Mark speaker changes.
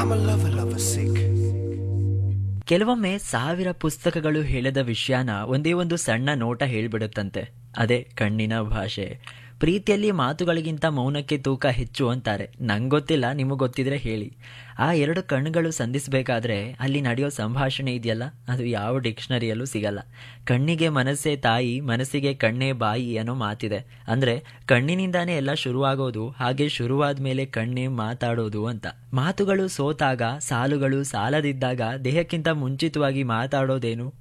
Speaker 1: I'm a lover, lover sick.
Speaker 2: ಕೆಲವೊಮ್ಮೆ ಸಾವಿರ ಪುಸ್ತಕಗಳು ಹೇಳದ ವಿಷಯನ ಒಂದೇ ಒಂದು ಸಣ್ಣ ನೋಟ ಹೇಳ್ಬಿಡುತ್ತಂತೆ ಅದೇ ಕಣ್ಣಿನ ಭಾಷೆ ಪ್ರೀತಿಯಲ್ಲಿ ಮಾತುಗಳಿಗಿಂತ ಮೌನಕ್ಕೆ ತೂಕ ಹೆಚ್ಚು ಅಂತಾರೆ ನಂಗೆ ಗೊತ್ತಿಲ್ಲ ನಿಮಗೆ ಗೊತ್ತಿದ್ರೆ ಹೇಳಿ ಆ ಎರಡು ಕಣ್ಣುಗಳು ಸಂಧಿಸಬೇಕಾದ್ರೆ ಅಲ್ಲಿ ನಡೆಯೋ ಸಂಭಾಷಣೆ ಇದೆಯಲ್ಲ ಅದು ಯಾವ ಡಿಕ್ಷನರಿಯಲ್ಲೂ ಸಿಗಲ್ಲ ಕಣ್ಣಿಗೆ ಮನಸ್ಸೇ ತಾಯಿ ಮನಸ್ಸಿಗೆ ಕಣ್ಣೇ ಬಾಯಿ ಅನ್ನೋ ಮಾತಿದೆ ಅಂದ್ರೆ ಕಣ್ಣಿನಿಂದಾನೇ ಎಲ್ಲ ಶುರುವಾಗೋದು ಹಾಗೆ ಶುರುವಾದ ಮೇಲೆ ಕಣ್ಣೇ ಮಾತಾಡೋದು ಅಂತ ಮಾತುಗಳು ಸೋತಾಗ ಸಾಲುಗಳು ಸಾಲದಿದ್ದಾಗ ದೇಹಕ್ಕಿಂತ ಮುಂಚಿತವಾಗಿ ಮಾತಾಡೋದೇನು